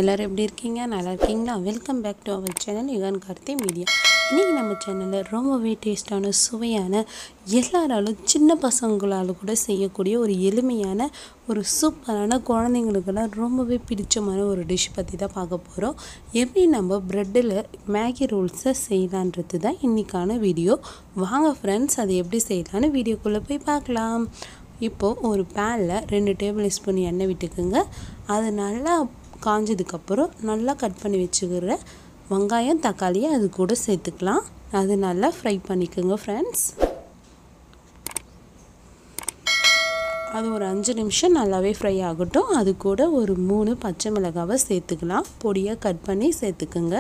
எல்லோரும் எப்படி இருக்கீங்க நல்லா இருக்கீங்களா welcome back to our channel Yugan Karthi media இன்றைக்கி நம்ம சேனலில் ரொம்பவே டேஸ்டான சுவையான எல்லாராலும் சின்ன பசங்களால் கூட செய்யக்கூடிய ஒரு எளிமையான ஒரு சூப்பரான குழந்தைங்களுக்கெல்லாம் ரொம்பவே பிடிச்சமான ஒரு டிஷ் பற்றி தான் பார்க்க போகிறோம் எப்படி நம்ம ப்ரெட்டில் மேகி ரோல்ஸை செய்யலான்றது தான் இன்றைக்கான வீடியோ வாங்க ஃப்ரெண்ட்ஸ் அது எப்படி செய்யலான்னு வீடியோக்குள்ளே போய் பார்க்கலாம் இப்போது ஒரு பேனில் ரெண்டு டேபிள் ஸ்பூன் எண்ணெய் விட்டுக்குங்க அது நல்லா காஞ்சதுக்கப்புறம் நல்லா கட் பண்ணி வச்சுக்கிற வெங்காயம் தக்காளியை அது கூட சேர்த்துக்கலாம் அது நல்லா ஃப்ரை பண்ணிக்கோங்க ஃப்ரெண்ட்ஸ் அது ஒரு அஞ்சு நிமிஷம் நல்லாவே ஃப்ரை ஆகட்டும் அது கூட ஒரு மூணு பச்சை மிளகாவை சேர்த்துக்கலாம் பொடியாக கட் பண்ணி சேர்த்துக்குங்க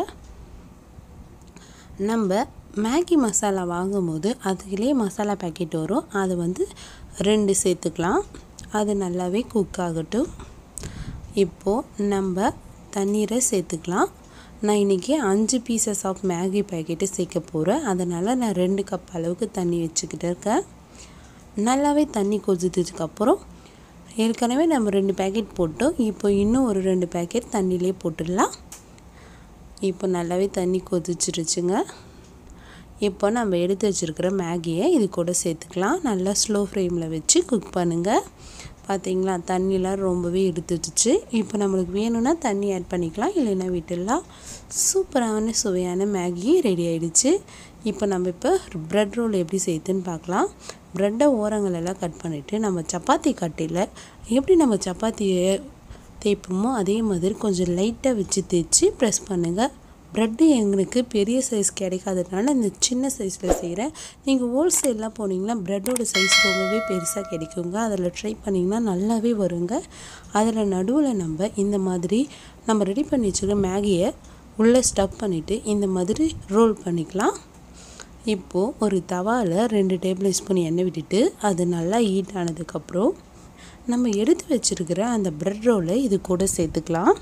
நம்ம மேகி மசாலா வாங்கும்போது அதுலேயே மசாலா பேக்கெட் வரும் அதை வந்து ரெண்டு சேர்த்துக்கலாம் அது நல்லாவே குக் ஆகட்டும் இப்போது நம்ம தண்ணீரை சேர்த்துக்கலாம் நான் இன்றைக்கி அஞ்சு பீசஸ் ஆஃப் மேகி பேக்கெட்டு சேர்க்க போகிறேன் அதனால் நான் ரெண்டு கப் அளவுக்கு தண்ணி வச்சுக்கிட்டு இருக்கேன் நல்லாவே தண்ணி கொதித்ததுக்கப்புறம் ஏற்கனவே நம்ம ரெண்டு பேக்கெட் போட்டோம் இப்போ இன்னும் ஒரு ரெண்டு பேக்கெட் தண்ணியிலே போட்டுடலாம் இப்போ நல்லாவே தண்ணி கொதிச்சிருச்சுங்க இப்போ நம்ம எடுத்து வச்சுருக்கிற மேகியை இது கூட சேர்த்துக்கலாம் நல்லா ஸ்லோ ஃப்ளேமில் வச்சு குக் பண்ணுங்கள் பார்த்தீங்களா தண்ணிலாம் ரொம்பவே எடுத்துடுச்சு இப்போ நம்மளுக்கு வேணும்னா தண்ணி ஆட் பண்ணிக்கலாம் இல்லைன்னா விட்டுடலாம் சூப்பரான சுவையான மேகி ரெடி ஆகிடுச்சு இப்போ நம்ம இப்போ ப்ரெட் ரோல் எப்படி செய்யுதுன்னு பார்க்கலாம் ப்ரெட்டை ஓரங்களெல்லாம் கட் பண்ணிவிட்டு நம்ம சப்பாத்தி கட்டையில் எப்படி நம்ம சப்பாத்தியை தேய்ப்போமோ அதே மாதிரி கொஞ்சம் லைட்டாக வச்சு தேய்ச்சி ப்ரெஸ் பண்ணுங்கள் ப்ரெட்டு எங்களுக்கு பெரிய சைஸ் கிடைக்காததுனால இந்த சின்ன சைஸில் செய்கிறேன் நீங்கள் ஹோல்சேல்லாம் போனீங்கன்னா ப்ரெட்டோட சைஸ் ரொம்பவே பெருசாக கிடைக்குங்க அதில் ட்ரை பண்ணிங்கன்னா நல்லாவே வருங்க அதில் நடுவில் நம்ம இந்த மாதிரி நம்ம ரெடி பண்ணி வச்சுருக்க மேகியை உள்ளே ஸ்டப் பண்ணிவிட்டு இந்த மாதிரி ரோல் பண்ணிக்கலாம் இப்போது ஒரு தவாவில் ரெண்டு டேபிள் ஸ்பூன் எண்ணெய் விட்டுட்டு அது நல்லா ஹீட் ஆனதுக்கப்புறம் நம்ம எடுத்து வச்சுருக்கிற அந்த ப்ரெட் ரோலை இது கூட சேர்த்துக்கலாம்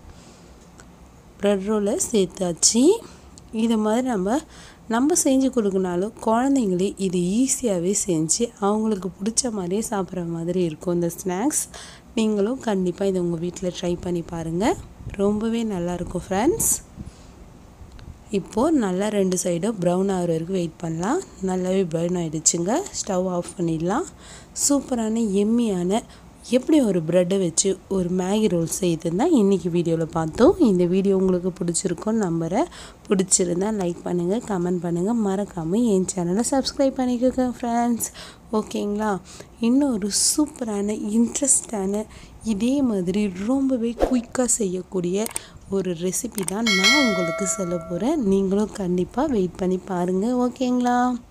ப்ரெட் ரோலை சேர்த்தாச்சு இது மாதிரி நம்ம நம்ம செஞ்சு கொடுக்கனாலும் குழந்தைங்களே இது ஈஸியாகவே செஞ்சு அவங்களுக்கு பிடிச்ச மாதிரியே சாப்பிட்ற மாதிரி இருக்கும் இந்த ஸ்நாக்ஸ் நீங்களும் கண்டிப்பாக இதை உங்கள் வீட்டில் ட்ரை பண்ணி பாருங்கள் ரொம்பவே நல்லாயிருக்கும் ஃப்ரெண்ட்ஸ் இப்போது நல்லா ரெண்டு சைடும் ப்ரௌன் ஆகிற வரைக்கும் வெயிட் பண்ணலாம் நல்லாவே ப்ரௌன் ஆகிடுச்சுங்க ஸ்டவ் ஆஃப் பண்ணிடலாம் சூப்பரான எம்மியான எப்படி ஒரு ப்ரெட்டை வச்சு ஒரு மேகி ரோல் செய்யுதுன்னு தான் இன்றைக்கி வீடியோவில் பார்த்தோம் இந்த வீடியோ உங்களுக்கு பிடிச்சிருக்கோன்னு நம்புகிறேன் பிடிச்சிருந்தா லைக் பண்ணுங்கள் கமெண்ட் பண்ணுங்கள் மறக்காமல் என் சேனலை சப்ஸ்கிரைப் பண்ணிக்கோங்க ஃப்ரெண்ட்ஸ் ஓகேங்களா இன்னொரு சூப்பரான இன்ட்ரெஸ்டான இதே மாதிரி ரொம்பவே குயிக்காக செய்யக்கூடிய ஒரு ரெசிபி தான் நான் உங்களுக்கு சொல்ல போகிறேன் நீங்களும் கண்டிப்பாக வெயிட் பண்ணி பாருங்கள் ஓகேங்களா